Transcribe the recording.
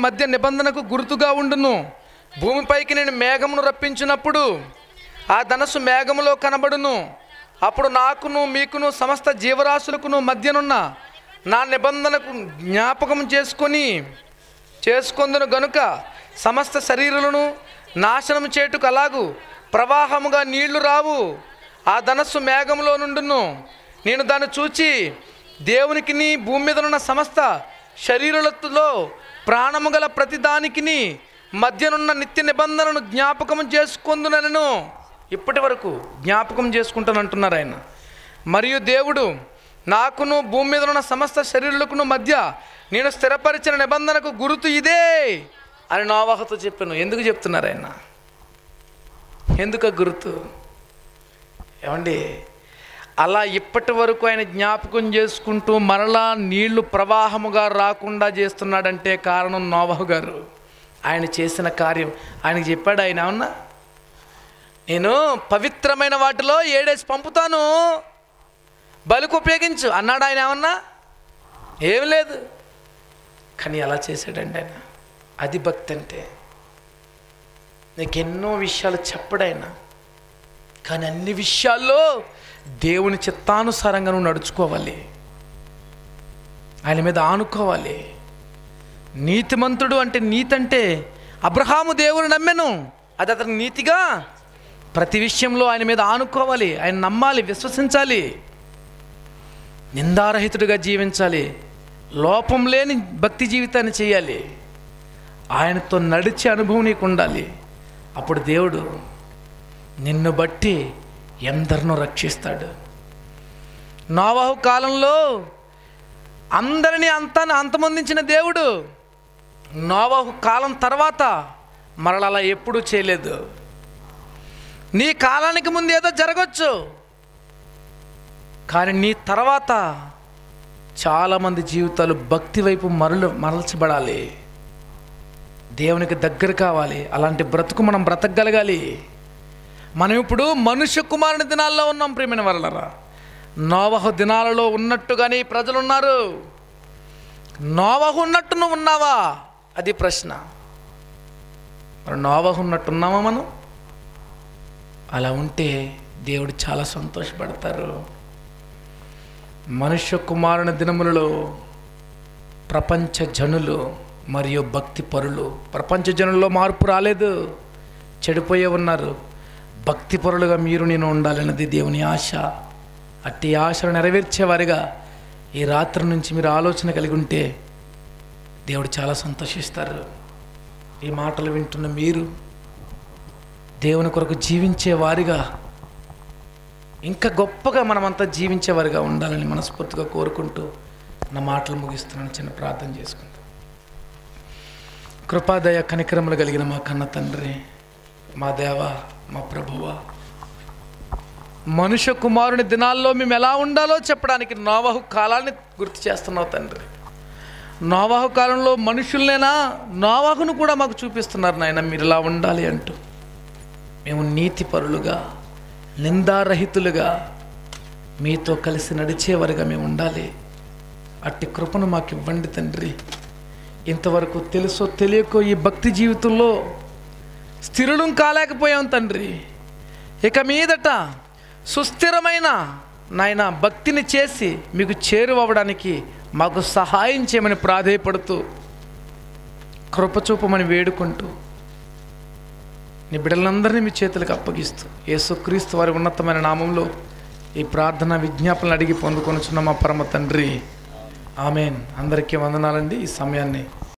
మధ్య నిబంధనకు గుర్తుగా ఉండును భూమిపైకి నేను మేఘమును రప్పించినప్పుడు ఆ ధనస్సు మేఘములో కనబడును అప్పుడు నాకును మీకును సమస్త జీవరాశులకును మధ్యనున్న నా నిబంధనకు జ్ఞాపకం చేసుకొని చేసుకొందును గనుక సమస్త శరీరులను నాశనం చేటుకు అలాగు ప్రవాహముగా నీళ్లు రావు ఆ ధనస్సు మేఘములో నుండును నేను దాన్ని చూచి దేవునికి నీ భూమి మీద ఉన్న సమస్త శరీరులతో ప్రాణము గల ప్రతిదానికిని మధ్యనున్న నిత్య నిబంధనను జ్ఞాపకం చేసుకొందునను ఇప్పటి వరకు జ్ఞాపకం చేసుకుంటానంటున్నారు ఆయన మరియు దేవుడు నాకును భూమి మీద ఉన్న సమస్త శరీరులకును మధ్య నేను స్థిరపరిచిన నిబంధనకు గుర్తు ఇదే అని నోవాహతో చెప్పాను ఎందుకు చెప్తున్నారు ఆయన ఎందుకు ఆ గుర్తు ఏమండి అలా ఇప్పటి వరకు ఆయన జ్ఞాపకం చేసుకుంటూ మరలా నీళ్లు ప్రవాహముగా రాకుండా చేస్తున్నాడంటే కారణం నోవహు గారు ఆయన చేసిన కార్యం ఆయనకి చెప్పాడు ఆయన ఏమన్నా నేను పవిత్రమైన వాటిలో ఏడేసి పంపుతాను బలికి ఉపయోగించు అన్నాడు ఆయన ఏమన్నా ఏం లేదు కానీ అలా చేశాడండి ఆయన అది భక్తి అంటే నీకు ఎన్నో విషయాలు చెప్పడాయన కానీ అన్ని విషయాల్లో దేవుని చిత్తానుసారంగా నువ్వు నడుచుకోవాలి ఆయన మీద ఆనుకోవాలి నీతిమంతుడు అంటే నీతి అంటే అబ్రహాము దేవుని నమ్మెను అది అతని నీతిగా ప్రతి విషయంలో ఆయన మీద ఆనుకోవాలి ఆయన నమ్మాలి విశ్వసించాలి నిందారహితుడిగా జీవించాలి లోపం లేని భక్తి జీవితాన్ని చేయాలి ఆయనతో నడిచే అనుభవం నీకు ఉండాలి అప్పుడు దేవుడు నిన్ను బట్టి ఎందరినో రక్షిస్తాడు నోవాహు కాలంలో అందరినీ అంతా అంతమొందించిన దేవుడు నోవాహు కాలం తర్వాత మరల అలా ఎప్పుడూ చేయలేదు నీ కాలానికి ముందు ఏదో జరగచ్చు కానీ నీ తర్వాత చాలామంది జీవితాలు భక్తి వైపు మరలు మరల్చబడాలి దేవునికి దగ్గర కావాలి అలాంటి బ్రతుకు మనం బ్రతకగలగాలి మనం ఇప్పుడు మనుష్య కుమారుని దినాల్లో ఉన్నాం ప్రేమైన వరలరా నోవహు దినాలలో ఉన్నట్టుగానే ఈ ప్రజలు ఉన్నారు నోవహు ఉన్నట్టు నువ్వు ఉన్నావా అది ప్రశ్న మరి నోవహు ఉన్నట్టున్నావా మనం అలా ఉంటే దేవుడు చాలా సంతోషపడతారు మనుష్య కుమారుని దినములలో ప్రపంచ జనులు మరియు భక్తి పరులు ప్రపంచ జనుల్లో మార్పు రాలేదు చెడిపోయే ఉన్నారు భక్తి పరులుగా మీరు నేను ఉండాలన్నది దేవుని ఆశ అట్టి ఆశను నెరవేర్చేవారిగా ఈ రాత్రి నుంచి మీరు ఆలోచన కలిగి ఉంటే దేవుడు చాలా సంతోషిస్తారు ఈ మాటలు వింటున్న మీరు దేవుని కొరకు జీవించే వారిగా ఇంకా గొప్పగా మనమంతా జీవించేవారిగా ఉండాలని మనస్ఫూర్తిగా కోరుకుంటూ నా మాటలు ముగిస్తున్నాను చిన్న ప్రార్థన చేసుకుంటాం కృపాదయ కనికరములు కలిగిన మా కన్న తండ్రి మా దేవ మా ప్రభువా మనుష్య కుమారుని దినాల్లో మేము ఎలా ఉండాలో చెప్పడానికి నోవాహు కాలాన్ని గుర్తు చేస్తున్నావు తండ్రి నోవాహు కాలంలో మనుషుల్నేనా నోవాహును కూడా మాకు చూపిస్తున్నారు నాయన మీరు ఇలా ఉండాలి అంటూ మేము నీతిపరులుగా నిందారహితులుగా మీతో కలిసి నడిచేవారిగా మేము ఉండాలి అట్టి కృపను మాకు ఇవ్వండి తండ్రి ఇంతవరకు తెలుసో తెలియకో ఈ భక్తి జీవితంలో స్థిరులం కాలేకపోయాం తండ్రి ఇక మీదట సుస్థిరమైన నాయన భక్తిని చేసి మీకు చేరువవ్వడానికి మాకు సహాయం చేయమని ప్రాధేయపడుతూ కృపచూపమని వేడుకుంటూ నీ బిడ్డలందరినీ మీ చేతులకు అప్పగిస్తూ యేసుక్రీస్తు వారి ఉన్నతమైన నామంలో ఈ ప్రార్థన విజ్ఞాపనలు అడిగి పొందుకొనుచున్న మా పరమ తండ్రి ఆమెన్ అందరికీ వందనాలండి ఈ సమయాన్ని